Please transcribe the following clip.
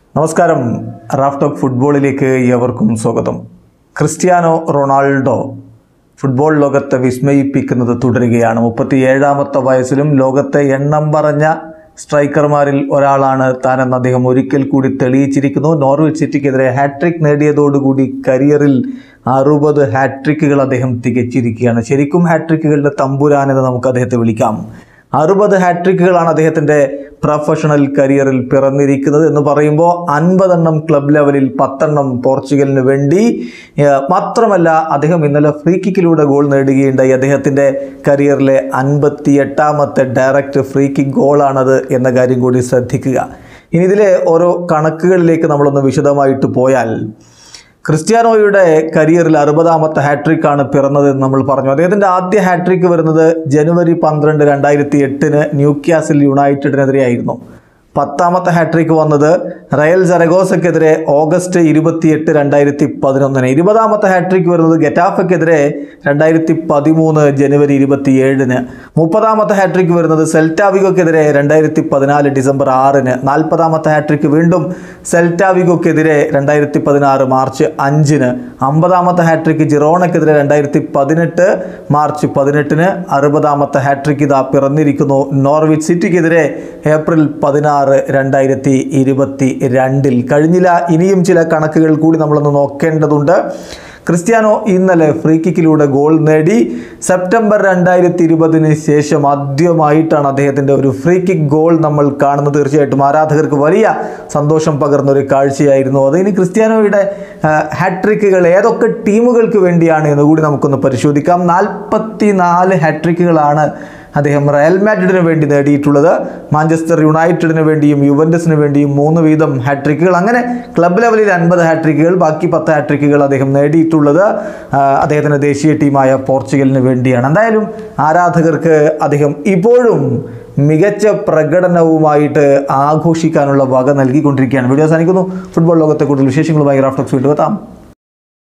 നമസ്കാരം Raf talk ഫുട്ബോളിലേക്ക് ഏവർക്കും സ്വാഗതം ക്രിസ്ത്യാനോ റൊണാൾഡോ ഫുട്ബോൾ ലോകത്തെ വിസ്മയിപ്പിക്കുന്നത് തുടരുകയാണ് മുപ്പത്തിയേഴാമത്തെ വയസ്സിലും ലോകത്തെ എണ്ണം പറഞ്ഞ സ്ട്രൈക്കർമാരിൽ ഒരാളാണ് താനെന്ന് അദ്ദേഹം ഒരിക്കൽ കൂടി തെളിയിച്ചിരിക്കുന്നു നോർവിച്ച് സിറ്റിക്കെതിരെ ഹാട്രിക് നേടിയതോടുകൂടി കരിയറിൽ അറുപത് ഹാട്രിക്കുകൾ അദ്ദേഹം തികച്ചിരിക്കുകയാണ് ശരിക്കും ഹാട്രിക്കുകളുടെ തമ്പുരാനെന്ന് നമുക്ക് അദ്ദേഹത്തെ വിളിക്കാം അറുപത് ഹാട്രിക്കുകളാണ് അദ്ദേഹത്തിൻ്റെ പ്രൊഫഷണൽ കരിയറിൽ പിറന്നിരിക്കുന്നത് എന്ന് പറയുമ്പോൾ അൻപതെണ്ണം ക്ലബ് ലെവലിൽ പത്തെണ്ണം പോർച്ചുഗലിന് വേണ്ടി ഏഹ്, മാത്രമല്ല അദ്ദേഹം ഇന്നലെ ഫ്രീ കിക്കിലൂടെ ഗോൾ നേടുകയുണ്ടായി അദ്ദേഹത്തിൻ്റെ കരിയറിലെ അൻപത്തി എട്ടാമത്തെ ഡയറക്റ്റ് ഫ്രീ കിക്ക് ഗോളാണത് എന്ന കാര്യം കൂടി ശ്രദ്ധിക്കുക ഇനി ഇതിലെ ഓരോ കണക്കുകളിലേക്ക് നമ്മളൊന്ന് വിശദമായിട്ട് പോയാൽ ക്രിസ്ത്യാനോയുടെ കരിയറിൽ അറുപതാമത്തെ ഹാട്രിക് ആണ് പിറന്നത് എന്ന് നമ്മൾ പറഞ്ഞു അദ്ദേഹത്തിൻ്റെ ആദ്യ ഹാട്രിക് വരുന്നത് ജനുവരി പന്ത്രണ്ട് രണ്ടായിരത്തി എട്ടിന് ന്യൂക്യാസിൽ യുണൈറ്റഡിനെതിരെയായിരുന്നു പത്താമത്തെ ഹാട്രിക് വന്നത് റയൽ ജറഗോസക്കെതിരെ ഓഗസ്റ്റ് ഇരുപത്തിയെട്ട് രണ്ടായിരത്തി പതിനൊന്നിന് ഇരുപതാമത്തെ ഹാട്രിക് വരുന്നത് ഗെറ്റാഫയ്ക്കെതിരെ രണ്ടായിരത്തി പതിമൂന്ന് ജനുവരി ഇരുപത്തിയേഴിന് മുപ്പതാമത്തെ ഹാട്രിക് വരുന്നത് സെൽറ്റാവിഗോക്കെതിരെ രണ്ടായിരത്തി പതിനാല് ഡിസംബർ ആറിന് നാൽപ്പതാമത്തെ ഹാട്രിക് വീണ്ടും സെൽറ്റാവിഗോക്കെതിരെ രണ്ടായിരത്തി പതിനാറ് മാർച്ച് അഞ്ചിന് അമ്പതാമത്തെ ഹാട്രിക് ജിറോണക്കെതിരെ രണ്ടായിരത്തി പതിനെട്ട് മാർച്ച് പതിനെട്ടിന് അറുപതാമത്തെ ഹാട്രിക് ഇതാ പിറന്നിരിക്കുന്നു നോർവിച്ച് സിറ്റിക്കെതിരെ ഏപ്രിൽ പതിനാറ് രണ്ടായിരത്തി ഇരുപത്തി രണ്ടിൽ കഴിഞ്ഞില്ല ഇനിയും ചില കണക്കുകൾ കൂടി നമ്മളൊന്ന് നോക്കേണ്ടതുണ്ട് ക്രിസ്ത്യാനോ ഇന്നലെ ഫ്രീ കിക്കിലൂടെ ഗോൾ നേടി സെപ്റ്റംബർ രണ്ടായിരത്തി ഇരുപതിന് ശേഷം ആദ്യമായിട്ടാണ് അദ്ദേഹത്തിൻ്റെ ഒരു ഫ്രീ കിക്ക് ഗോൾ നമ്മൾ കാണുന്നത് തീർച്ചയായിട്ടും ആരാധകർക്ക് വലിയ സന്തോഷം പകർന്ന ഒരു കാഴ്ചയായിരുന്നു അത് ഇനി ക്രിസ്ത്യാനോയുടെ ഹാട്രിക്കുകൾ ഏതൊക്കെ ടീമുകൾക്ക് വേണ്ടിയാണ് എന്ന് കൂടി നമുക്കൊന്ന് പരിശോധിക്കാം നാൽപ്പത്തി നാല് ഹാട്രിക്കുകളാണ് അദ്ദേഹം റയൽ മാഡ്രിഡിന് വേണ്ടി നേടിയിട്ടുള്ളത് മാഞ്ചസ്റ്റർ യുണൈറ്റഡിന് വേണ്ടിയും യുവൻറ്റസിന് വേണ്ടിയും മൂന്ന് വീതം ഹാട്രിക്കുകൾ അങ്ങനെ ക്ലബ് ലെവലിൽ അൻപത് ഹാട്രിക്കുകൾ ബാക്കി പത്ത് ഹാട്രിക്കുകൾ അദ്ദേഹം നേടിയിട്ടുള്ളത് ആ, അദ്ദേഹത്തിൻ്റെ ദേശീയ ടീമായ പോർച്ചുഗലിന് വേണ്ടിയാണ് എന്തായാലും ആരാധകർക്ക് അദ്ദേഹം ഇപ്പോഴും മികച്ച പ്രകടനവുമായിട്ട് ആഘോഷിക്കാനുള്ള വക നൽകിക്കൊണ്ടിരിക്കുകയാണ് വീഡിയോ അവസാനിക്കുന്നു ഫുട്ബോൾ ലോകത്തെ കൂടുതൽ വിശേഷങ്ങളുമായി റാഫ്റ്റോക്സ് വീണ്ടും എത്താം